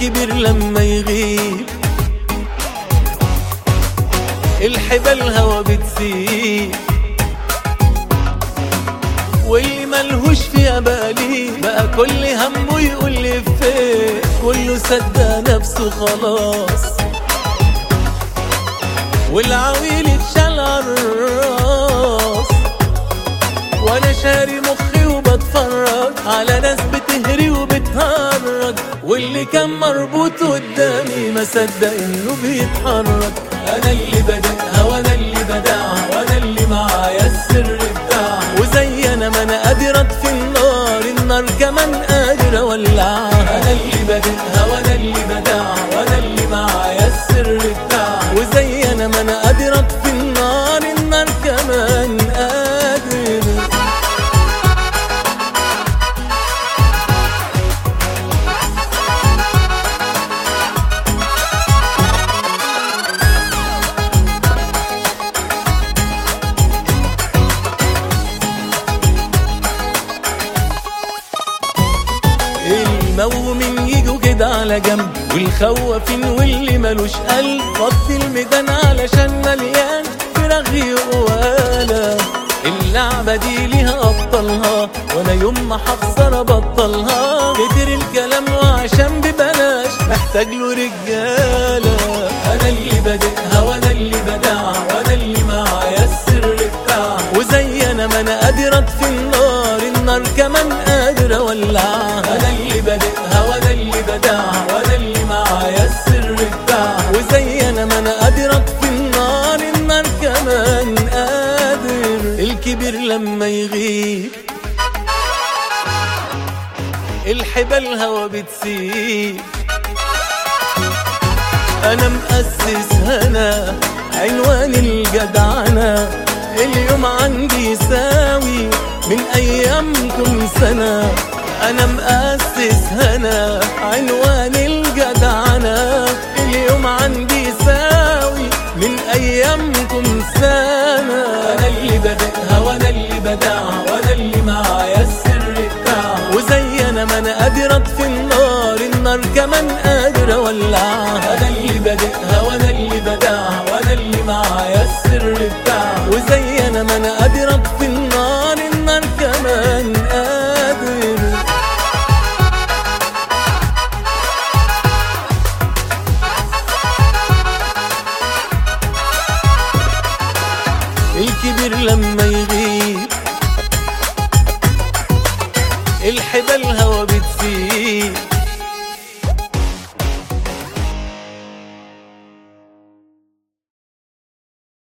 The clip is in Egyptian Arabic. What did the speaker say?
الكبير لما يغيب الحبال الهوا بتسيب واللي ملهوش فيها بالي بقى كل همه يقول لي فين كله صدق نفسه خلاص والعويل اتشال عالراس وانا شاري مخي وبتفرج على ناس بتهري وبتهرج واللي كان مربوط قدامي ما صدق انه بيتحرك انا اللي بدأها وانا اللي بدعها وانا اللي معايا السر بتاعها وزي انا ما انا قادر اطفي النار النار كمان قادر اولعها انا اللي بدأها وانا اللي بدعها وانا اللي معايا السر بتاعها وزي انا ما انا قادر اطفي النار النار كمان قادر المومين يجوا كده على جنب والخوافين واللي ملوش قلب فضي الميدان علشان مليان فراغ وقالة اللعبة دي ليها أبطالها وأنا يوم ما هخسر أبطلها كتر الكلام وعشان ببلاش محتاج له رجالة أنا اللي بادئها وأنا اللي بدعها وأنا اللي معايا السر بتاعها وزي أنا ما أنا قادر أطفي النار النار كمان قادر أولعها أنا اللي بادئها وأنا اللي بدعها وأنا اللي معايا السر بتاعها وزي أنا ما أنا قادر أطفي النار النار كمان قادر الكبير لما يغيب الحبال الهوا بتسيب انا مؤسس هنا عنوان الجدعنة اليوم عندي يساوي من ايامكم سنة انا مؤسس هنا عنوان الجدعنة اليوم عندي يساوي من ايامكم سنة انا اللي بدأها وانا اللي بدعها وانا اللي معايا السر بتاعها وزي انا ما انا قادر اطفي النار النار كمان قادر اولعها انا اللي بادئها وانا اللي بدعها وانا اللي معايا السر بتاعها وزي انا ما انا قادر اطفي النار النار كمان قادر الكبير لما يغيب الحبال الهوا بتسيب